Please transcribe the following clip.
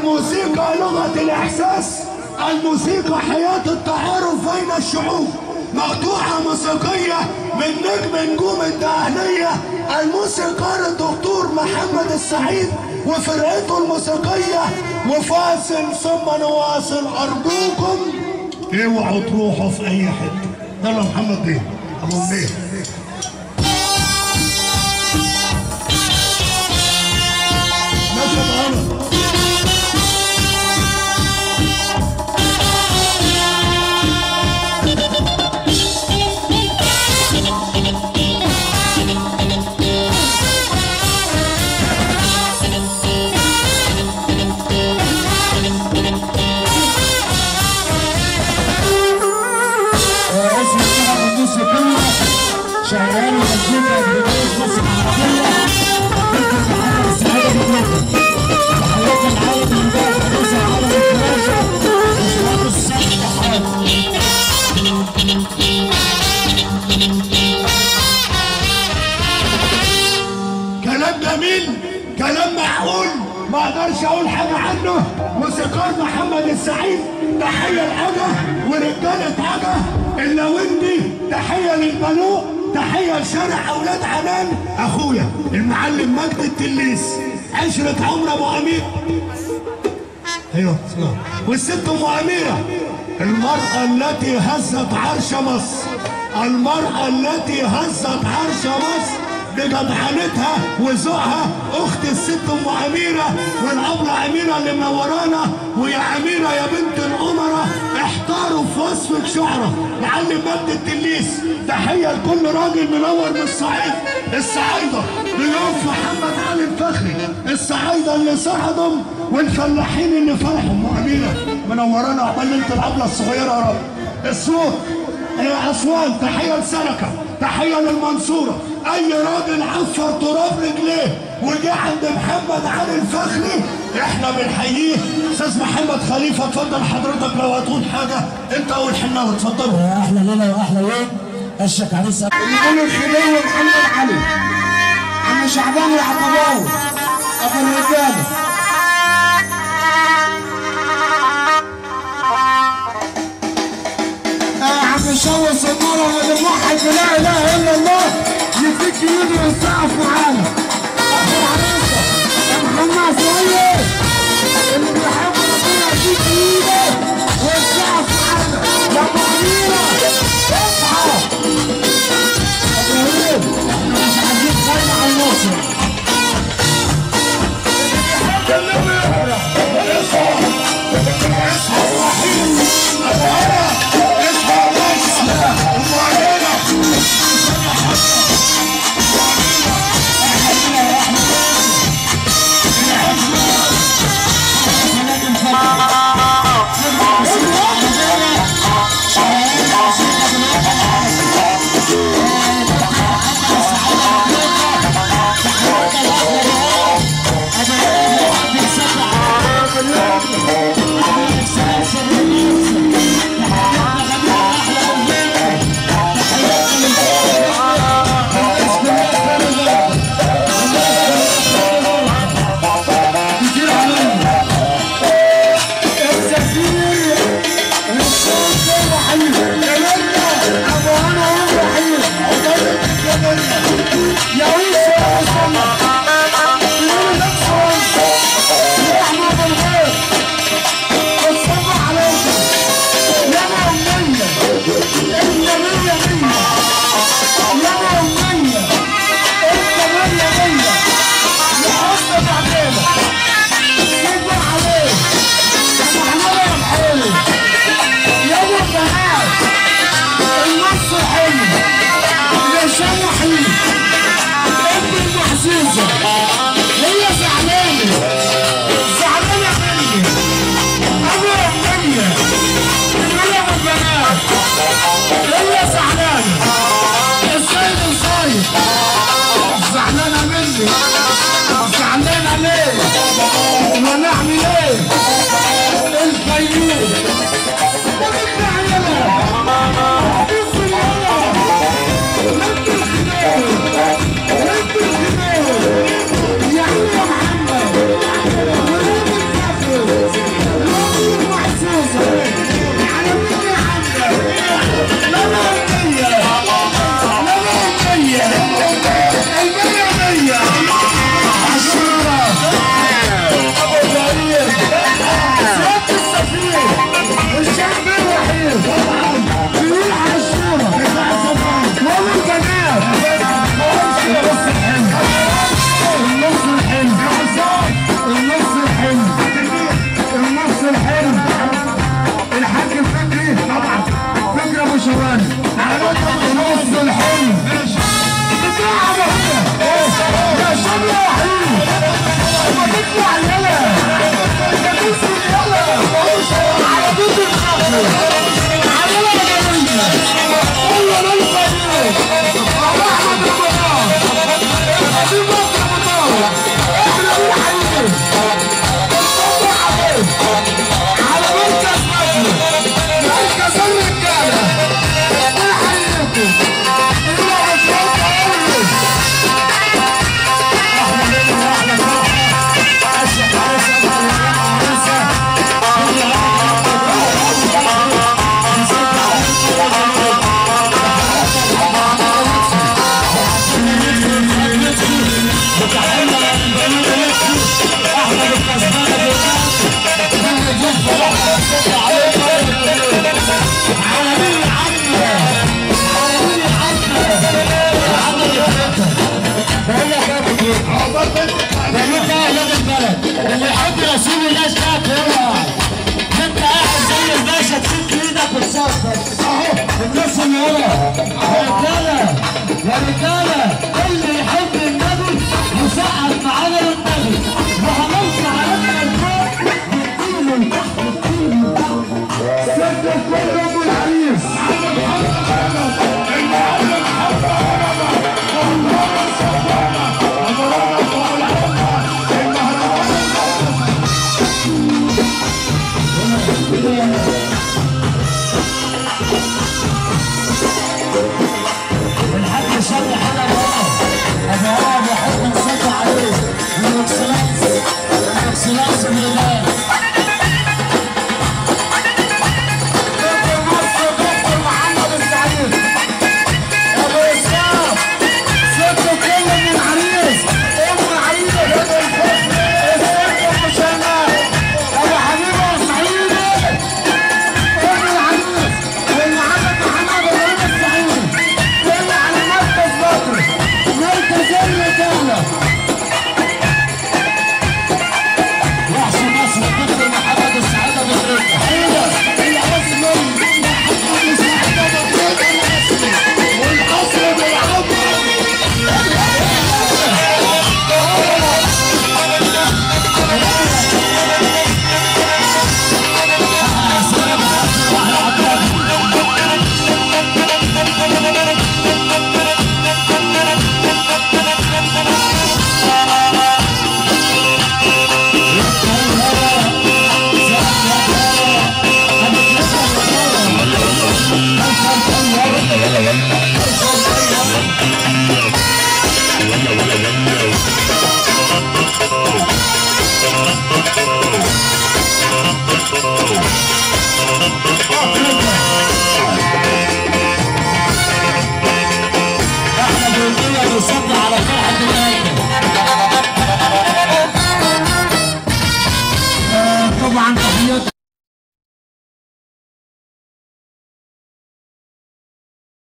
الموسيقى لغة الإحساس الموسيقى حياة التعارف بين الشعوب مقطوعة موسيقية من نجم نجوم الدهنية الموسيقار الدكتور محمد السعيد وفرقته الموسيقية وفاصل ثم نواصل أرجوكم اوعوا تروحوا في أي حتة يلا محمد بيه أبو منير ماشي معانا اسم الفرقة الموسيقية شغال مزيكا بداية مصر العربية دكتور محمد السعيد بالنجم تحيات العالم من باب حديث العالم الفراشة وشباب السبت حاضر كلام جميل كلام معقول ما اقدرش اقول حاجه عنه موسيقار محمد السعيد تحيه لحاجه ورجاله حاجه اللوندي تحيه للبنوق تحيه لشارع اولاد عنان اخويا المعلم مجد التليس عشره عمر ابو امير ايوه سلام والست ام اميره المراه التي هزت عرش مصر المراه التي هزت عرش مصر بجدعنتها وذوقها اخت الست ام اميره والابله اميره اللي منورانا ويا اميره يا بنت الامراء احتاروا في وصفك شعره معلم مجد التليس تحيه لكل راجل منور من الصعيد الصعايده ضيوف محمد علي الفخري الصعايده اللي صعدوا والفلاحين اللي فرحوا ام اميره منورانا عقبال ليله العبله الصغيره يا رب الصوت يا اسوان تحيه لسلكه تحيه للمنصوره اي راجل عفر تراب رجليه وجه عند محمد علي الفخري احنا بنحييه استاذ محمد خليفه اتفضل حضرتك لو هتقول حاجه انت اول حناوي اتفضلوا يا احلى ليله واحلى يوم اشك عريس بيقولوا الخديوي محمد علي عم شعبان العقباوي ابو الرجاله آه عم شوى صنارة ونروح لا اله الا الله يفك يدي ويسقف معانا ابو العروسه يا محمد سوية اللي بيحب ربنا يديك ايده ويسقف معانا يا ابو اميره اصحى ابراهيم احنا مش عايزين خير على الموسم اصحى رجاله اللي يحب النبي يسقف معانا للنبي وهنرفع علينا الفوق نديله لتحت نديله لتحت سد الكل ام العريس الحاج شادي حلب ورا ابو ورا بحب نصلي عليه والاكسلانس الاكسلانس من الله دكتور مصر دكتور محمد السعيد ابو اسحاق سد الكل ام العريس ام العريس ابو الفخر الست ام شيماء ابو حبيبه وسعيده ام العريس والمعلم محمد ابراهيم السعيد جاي على مركز بدر مركز الرجاله وحش مصر الدكتور محمد السعيد ابو تريكه والقصر بالعمر احنا بنقول بنصلي على فرحه النبي طبعا تحيات